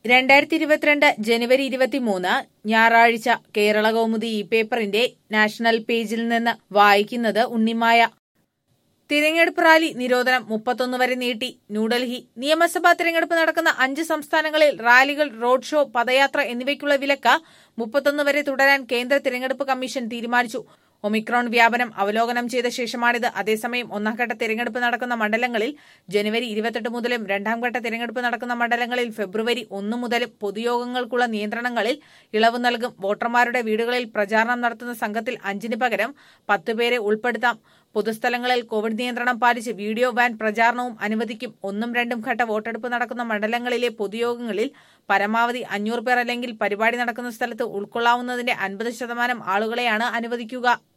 രണ്ടായിരത്തി ഇരുപത്തിരണ്ട് ജനുവരി ഇരുപത്തിമൂന്ന് ഞായറാഴ്ച കേരള കൗമുദി ഈ പേപ്പറിന്റെ നാഷണൽ പേജിൽ നിന്ന് വായിക്കുന്നത് ഉണ്ണിമായ തിരഞ്ഞെടുപ്പ് റാലി നിരോധനം മുപ്പത്തൊന്ന് വരെ നീട്ടി ന്യൂഡൽഹി നിയമസഭാ തിരഞ്ഞെടുപ്പ് നടക്കുന്ന അഞ്ച് സംസ്ഥാനങ്ങളിൽ റാലികൾ റോഡ് ഷോ പദയാത്ര എന്നിവയ്ക്കുള്ള വിലക്ക് മുപ്പത്തൊന്ന് വരെ തുടരാൻ കേന്ദ്ര തിരഞ്ഞെടുപ്പ് കമ്മീഷൻ തീരുമാനിച്ചു ഒമിക്രോൺ വ്യാപനം അവലോകനം ചെയ്ത ശേഷമാണിത് അതേസമയം ഒന്നാം ഘട്ട തിരഞ്ഞെടുപ്പ് നടക്കുന്ന മണ്ഡലങ്ങളിൽ ജനുവരി ഇരുപത്തെട്ട് മുതലും രണ്ടാം ഘട്ട തിരഞ്ഞെടുപ്പ് നടക്കുന്ന മണ്ഡലങ്ങളിൽ ഫെബ്രുവരി ഒന്ന് മുതലും പൊതുയോഗങ്ങൾക്കുള്ള നിയന്ത്രണങ്ങളിൽ ഇളവ് നൽകും വോട്ടർമാരുടെ വീടുകളിൽ പ്രചാരണം നടത്തുന്ന സംഘത്തിൽ അഞ്ചിന് പകരം പത്ത് പേരെ ഉൾപ്പെടുത്താം പൊതുസ്ഥലങ്ങളിൽ കോവിഡ് നിയന്ത്രണം പാലിച്ച് വീഡിയോ വാൻ പ്രചാരണവും അനുവദിക്കും ഒന്നും രണ്ടും ഘട്ട വോട്ടെടുപ്പ് നടക്കുന്ന മണ്ഡലങ്ങളിലെ പൊതുയോഗങ്ങളിൽ പരമാവധി അഞ്ഞൂറ് പേർ അല്ലെങ്കിൽ പരിപാടി നടക്കുന്ന സ്ഥലത്ത് ഉൾക്കൊള്ളാവുന്നതിന്റെ അൻപത് ശതമാനം ആളുകളെയാണ് അനുവദിക്കുക